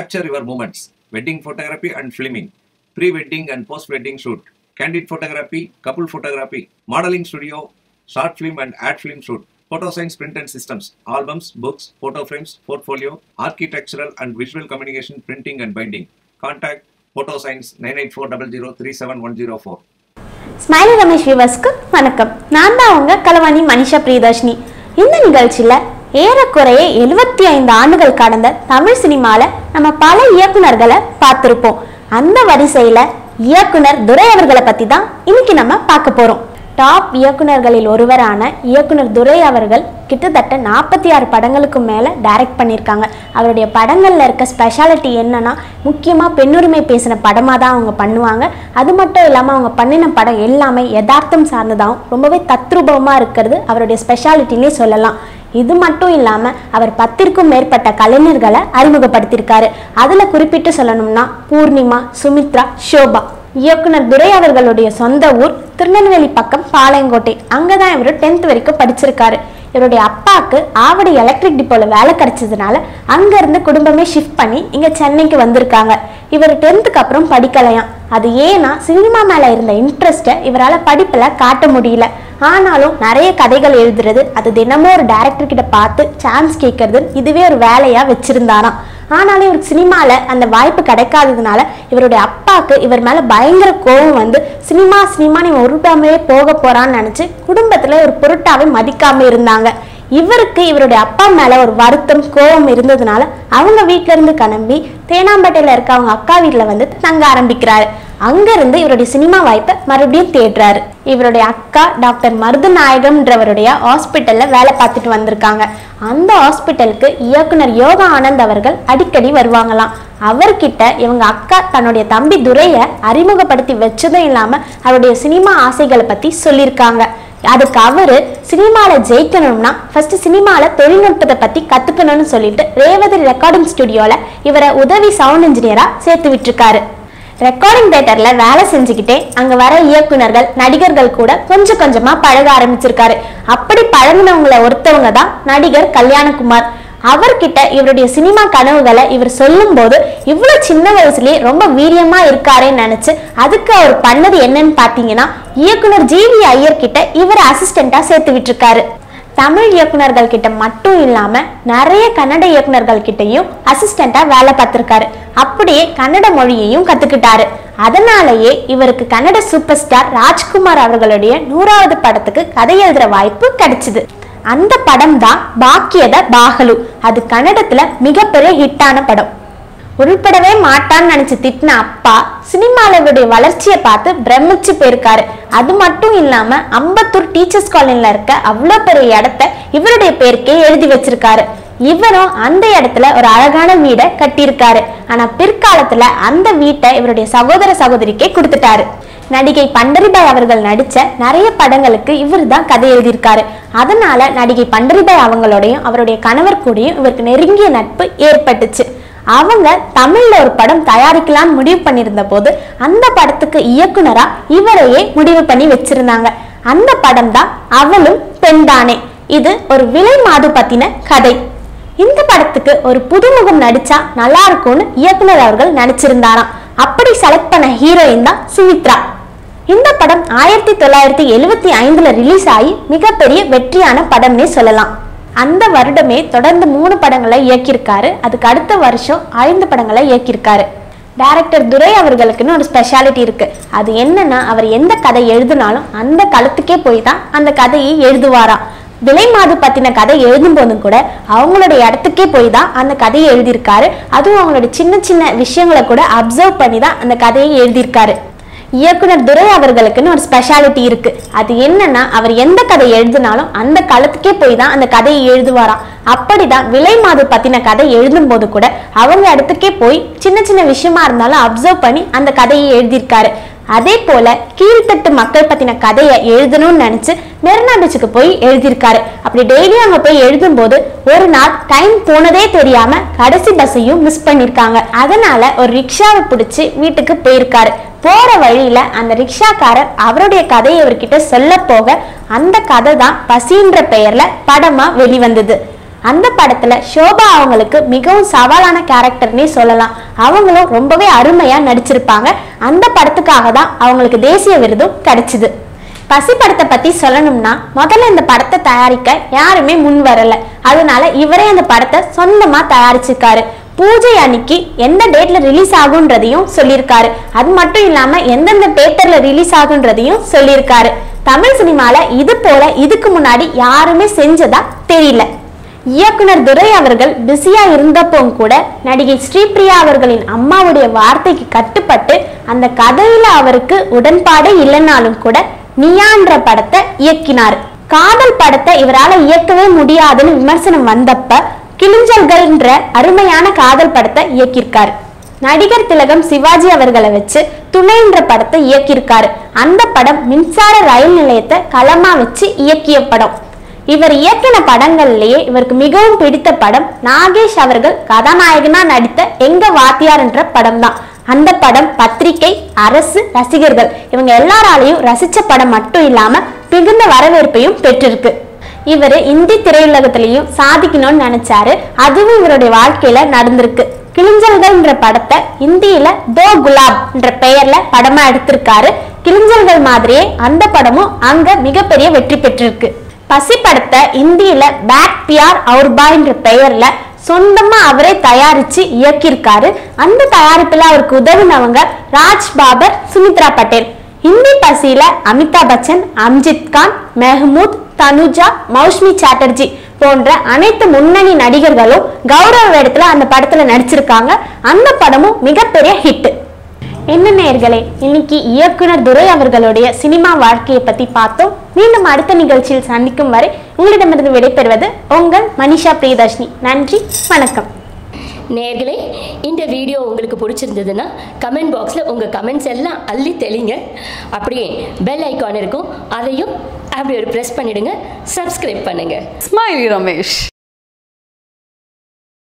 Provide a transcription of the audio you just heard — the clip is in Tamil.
Capture your moments. Wedding photography and filming. Pre-wedding and post-wedding shoot. Candid photography, couple photography, modeling studio, short film and ad film shoot. Photo science print and systems, albums, books, photo frames, portfolio, architectural and visual communication printing and binding. Contact Photo Science 98400371104. Smiley Ramesh வியூவர்ஸ்க்கு வணக்கம் நான் தான் உங்க கலவாணி மனிஷா பிரியதர்ஷினி இந்த நிகழ்ச்சியில ஏறக்குறைய எழுபத்தி ஐந்து ஆண்டுகள் கடந்த தமிழ் சினிமால நம்ம பல இயக்குனர்களை பார்த்திருப்போம் அந்த வரிசையில இயக்குனர் துரை அவர்களை பத்தி தான் இன்னைக்கு நம்ம பார்க்க போறோம் டாப் இயக்குனர்களில் ஒருவரான இயக்குனர் துரை அவர்கள் கிட்டத்தட்ட நாற்பத்தி ஆறு படங்களுக்கு மேலே டைரக்ட் பண்ணியிருக்காங்க அவருடைய படங்களில் இருக்க ஸ்பெஷாலிட்டி என்னன்னா முக்கியமாக பெண்ணுரிமை பேசின படமாக தான் அவங்க பண்ணுவாங்க அது மட்டும் இல்லாமல் அவங்க பண்ணின படம் எல்லாமே யதார்த்தம் சார்ந்ததாகவும் ரொம்பவே தத்ரூபமாக இருக்கிறது அவருடைய ஸ்பெஷாலிட்டினே சொல்லலாம் இது மட்டும் இல்லாமல் அவர் பத்திற்கும் மேற்பட்ட கலைஞர்களை அறிமுகப்படுத்தியிருக்காரு அதில் குறிப்பிட்டு சொல்லணும்னா பூர்ணிமா சுமித்ரா ஷோபா இயக்குனர் துரை அவர்களுடைய சொந்த ஊர் திருநெல்வேலி பக்கம் பாளையங்கோட்டை அங்கே தான் இவர் டென்த் வரைக்கும் படிச்சிருக்காரு இவருடைய அப்பாவுக்கு ஆவடி எலக்ட்ரிக் டிப்போல வேலை கிடைச்சதுனால அங்கேருந்து குடும்பமே ஷிஃப்ட் பண்ணி இங்கே சென்னைக்கு வந்திருக்காங்க இவர் டென்த்துக்கு அப்புறம் படிக்கலையாம் அது ஏன்னா சினிமா மேலே இருந்த இன்ட்ரெஸ்ட்டை இவரால் படிப்பில் காட்ட முடியல ஆனாலும் நிறைய கதைகள் எழுதுறது அது தினமும் ஒரு டேரக்டர் கிட்ட பார்த்து சான்ஸ் கேட்கறது இதுவே ஒரு வேலையாக வச்சிருந்தாராம் ஆனாலும் இவருக்கு சினிமாவில் அந்த வாய்ப்பு கிடைக்காததுனால இவருடைய அப்பாவுக்கு இவர் மேலே பயங்கர கோபம் வந்து சினிமா சினிமா நீ உருட்டாமே போக போறான்னு நினச்சி குடும்பத்தில் ஒரு பொருட்டாவே மதிக்காம இருந்தாங்க இவருக்கு இவருடைய அப்பா மேல ஒரு வருத்தம் கோபம் இருந்ததுனால அவங்க வீட்ல இருந்து கிளம்பி தேனாம்பேட்டையில இருக்க அவங்க அக்கா வீட்ல வந்து தங்க ஆரம்பிக்கிறாரு அங்கிருந்து இவருடைய சினிமா வாய்ப்பை மறுபடியும் தேடுறாரு இவருடைய அக்கா டாக்டர் மருதநாயகம்ன்றவருடைய ஹாஸ்பிட்டல்ல வேலை பார்த்துட்டு வந்திருக்காங்க அந்த ஹாஸ்பிட்டலுக்கு இயக்குனர் யோகா ஆனந்த் அவர்கள் அடிக்கடி வருவாங்களாம் அவர்கிட்ட இவங்க அக்கா தன்னுடைய தம்பி துரைய அறிமுகப்படுத்தி வச்சதும் இல்லாம அவருடைய சினிமா ஆசைகளை பத்தி சொல்லியிருக்காங்க அதுக்கு அவரு சினிமால ஜெயிக்கணும்னா ஃபர்ஸ்ட் சினிமால தொழில்நுட்பத்தை பத்தி கத்துக்கணும்னு சொல்லிட்டு ரேவதி ரெக்கார்டிங் ஸ்டுடியோல இவரை உதவி சவுண்ட் இன்ஜினியரா சேர்த்து விட்டுருக்காரு ரெக்கார்டிங் தேட்டர்ல வேலை செஞ்சுக்கிட்டே அங்க வர இயக்குனர்கள் நடிகர்கள் கூட கொஞ்சம் கொஞ்சமா பழக ஆரம்பிச்சிருக்காரு அப்படி பழகினவங்கள ஒருத்தவங்க தான் நடிகர் கல்யாணகுமார் அவர்கிட்ட இவருடைய சினிமா கனவுகளை இவர் சொல்லும்போது இவ்வளவு சின்ன வயசுலயே ரொம்ப வீரியமா இருக்காரேன்னு நினைச்சு அதுக்கு அவர் பண்ணது என்னன்னு பாத்தீங்கன்னா இயக்குனர் ஜிவி ஐயர் கிட்ட இவர் அசிஸ்டண்டா சேர்த்து விட்டுருக்காரு தமிழ் இயக்குனர்கள் கிட்ட மட்டும் இல்லாம நிறைய கன்னட இயக்குனர்கள் கிட்டயும் அசிஸ்டண்டா வேலை பார்த்திருக்காரு அப்படியே கன்னட மொழியையும் கத்துக்கிட்டாரு அதனாலேயே இவருக்கு கன்னட சூப்பர் ஸ்டார் ராஜ்குமார் அவர்களுடைய நூறாவது படத்துக்கு கதை எழுதுற வாய்ப்பு கிடைச்சது அந்த படம் தான் பாக்கியத பாகலு அது கன்னடத்துல மிகப்பெரிய ஹிட்டான படம் உள்படவே மாட்டான்னு நினைச்சு திட்டின அப்பா சினிமால இவருடைய வளர்ச்சியை பார்த்து பிரமிச்சு போயிருக்காரு அது மட்டும் இல்லாம அம்பத்தூர் டீச்சர்ஸ் காலனில இருக்க அவ்வளோ பெரிய இடத்த இவருடைய பேருக்கே எழுதி வச்சிருக்காரு இவரும் அந்த இடத்துல ஒரு அழகான வீடை கட்டியிருக்காரு ஆனா பிற்காலத்துல அந்த வீட்டை இவருடைய சகோதர சகோதரிக்கே கொடுத்துட்டாரு நடிகை பண்டரிபாய் அவர்கள் நடிச்ச நிறைய படங்களுக்கு இவர் தான் கதை எழுதியிருக்காரு அதனால நடிகை பண்டரிபாய் அவங்களோடையும் அவருடைய கணவர் கூடயும் இவருக்கு நெருங்கிய நட்பு ஏற்பட்டுச்சு அவங்க தமிழ்ல ஒரு படம் தயாரிக்கலாம்னு முடிவு பண்ணியிருந்த போது அந்த படத்துக்கு இயக்குனரா இவரையே முடிவு பண்ணி வச்சிருந்தாங்க அந்த படம் தான் அவளும் பெண்தானே இது ஒரு விலை மாது பத்தின கதை இந்த படத்துக்கு ஒரு புதுமுகம் நடிச்சா நல்லா இருக்கும்னு இயக்குனர் அவர்கள் நினைச்சிருந்தாராம் அப்படி செலக்ட் பண்ண ஹீரோயின் தான் சுமித்ரா இந்த படம் ஆயிரத்தி தொள்ளாயிரத்தி எழுவத்தி ஐந்துல ரிலீஸ் ஆகி மிகப்பெரிய வெற்றியான படம்னே சொல்லலாம் அந்த வருடமே தொடர்ந்து மூணு படங்களை இயக்கியிருக்காரு அதுக்கு அடுத்த வருஷம் ஐந்து படங்களை இயக்கியிருக்காரு டைரக்டர் துரை அவர்களுக்குன்னு ஒரு ஸ்பெஷாலிட்டி இருக்கு அது என்னன்னா அவர் எந்த கதை எழுதினாலும் அந்த களத்துக்கே போய் தான் அந்த கதையை எழுதுவாராம் விலை மாது பத்தின கதை எழுதும் போதும் கூட அவங்களுடைய இடத்துக்கே போய் தான் அந்த கதையை எழுதியிருக்காரு அதுவும் அவங்களுடைய சின்ன சின்ன விஷயங்களை கூட அப்சர்வ் பண்ணி தான் அந்த கதையை எழுதியிருக்காரு இயக்குனர் துரை அவர்களுக்குன்னு ஒரு ஸ்பெஷாலிட்டி இருக்கு அது என்னன்னா அவர் எந்த கதை எழுதினாலும் அந்த களத்துக்கே போய் தான் அந்த கதையை எழுதுவாராம் அப்படிதான் விலை மாது பத்தின கதை எழுதும் போது கூட அவங்க இடத்துக்கே போய் சின்ன சின்ன விஷயமா இருந்தாலும் அப்சர்வ் பண்ணி அந்த கதையை எழுதியிருக்காரு அதே போல கீழ்த்தட்டு மக்கள் பத்தின கதையை எழுதணும்னு நினைச்சு மெரினா பீச்சுக்கு போய் எழுதியிருக்காரு அப்படி டெய்லியும் அங்க போய் எழுதும்போது ஒரு நாள் டைம் போனதே தெரியாம கடைசி பஸ்ஸையும் மிஸ் பண்ணிருக்காங்க அதனால ஒரு ரிக்ஷாவை பிடிச்சு வீட்டுக்கு போயிருக்காரு போற வழியில அந்த ரிக்ஷாக்காரர் அவருடைய கதையை இவர்கிட்ட சொல்ல போக அந்த கதை தான் பசின்ற பெயர்ல படமா வெளிவந்தது அந்த படத்துல ஷோபா அவங்களுக்கு மிகவும் சவாலான கேரக்டர்னே சொல்லலாம் அவங்களும் ரொம்பவே அருமையா நடிச்சிருப்பாங்க அந்த படத்துக்காக தான் அவங்களுக்கு தேசிய விருதும் கிடைச்சிது பசி படத்தை பத்தி சொல்லணும்னா முதல்ல இந்த படத்தை தயாரிக்க யாருமே முன் வரல அதனால இவரே அந்த படத்தை சொந்தமா தயாரிச்சிருக்காரு பூஜை அன்னைக்கு எந்த டேட்ல ரிலீஸ் ஆகுன்றதையும் சொல்லியிருக்காரு அது மட்டும் இல்லாம எந்தெந்த தேட்டர்ல ரிலீஸ் ஆகுன்றதையும் சொல்லியிருக்காரு தமிழ் சினிமால இது போல இதுக்கு முன்னாடி யாருமே செஞ்சதா தெரியல இயக்குனர் துரை அவர்கள் பிஸியா இருந்தப்போ கூட நடிகை ஸ்ரீபிரியா அவர்களின் அம்மாவுடைய வார்த்தைக்கு கட்டுப்பட்டு அந்த கதையில அவருக்கு உடன்பாடே இல்லைனாலும் கூட நியான்ற படத்தை இயக்கினார் காதல் படத்தை இவரால இயக்கவே முடியாதுன்னு விமர்சனம் வந்தப்ப கிளிஞ்சல்கள்ன்ற அருமையான காதல் படத்தை இயக்கியிருக்காரு நடிகர் திலகம் சிவாஜி அவர்களை வச்சு துணைன்ற படத்தை இயக்கியிருக்காரு அந்த படம் மின்சார ரயில் நிலையத்தை களமா வச்சு இயக்கிய படம் இவர் இயக்கின படங்கள்லயே இவருக்கு மிகவும் பிடித்த படம் நாகேஷ் அவர்கள் கதாநாயகனா நடித்த எங்க வாத்தியார் என்ற படம் தான் அந்த படம் பத்திரிகை அரசு ரசிகர்கள் இவங்க எல்லாராலையும் ரசிச்ச படம் மட்டும் இல்லாம மிகுந்த வரவேற்பையும் பெற்றிருக்கு இவர் இந்தி திரையுலகத்திலையும் சாதிக்கணும்னு நினைச்சாரு அதுவும் இவருடைய வாழ்க்கையில நடந்திருக்கு கிளிஞ்சல்கள்ன்ற படத்தை இந்தியில தோ குலாப் என்ற பெயர்ல படமா எடுத்திருக்காரு கிளிஞ்சல்கள் மாதிரியே அந்த படமும் அங்க மிகப்பெரிய வெற்றி பெற்றிருக்கு பசி படத்தை இந்தியில பேக் பியார் அவுர்பா என்ற பெயர்ல சொந்தமா அவரே தயாரிச்சு இயக்கியிருக்காரு அந்த தயாரிப்புல அவருக்கு உதவினவங்க ராஜ் பாபர் சுமித்ரா பட்டேல் ஹிந்தி பசியில அமிதாப் பச்சன் அம்ஜித் கான் மெஹமூத் தனுஜா மௌஷ்மி சாட்டர்ஜி போன்ற அனைத்து முன்னணி நடிகர்களும் கௌரவ வேடத்துல அந்த படத்துல நடிச்சிருக்காங்க அந்த படமும் மிகப்பெரிய ஹிட் என்ன நேயர்களே இன்னைக்கு இயக்குனர் துரை அவர்களுடைய சினிமா வாழ்க்கையை பத்தி பார்த்தோம் மீண்டும் அடுத்த நிகழ்ச்சியில் சந்திக்கும் வரை உங்களிடமிருந்து விடைபெறுவது உங்கள் மனிஷா பிரியதர்ஷினி நன்றி வணக்கம் நேர்களே இந்த வீடியோ உங்களுக்கு பிடிச்சிருந்ததுன்னா கமெண்ட் பாக்ஸில் உங்கள் கமெண்ட்ஸ் எல்லாம் அள்ளி தெளிங்க அப்படியே பெல் ஐக்கான் இருக்கும் அதையும் அப்படி ஒரு ப்ரெஸ் பண்ணிடுங்க சப்ஸ்கிரைப் பண்ணுங்கள் Smiley Ramesh.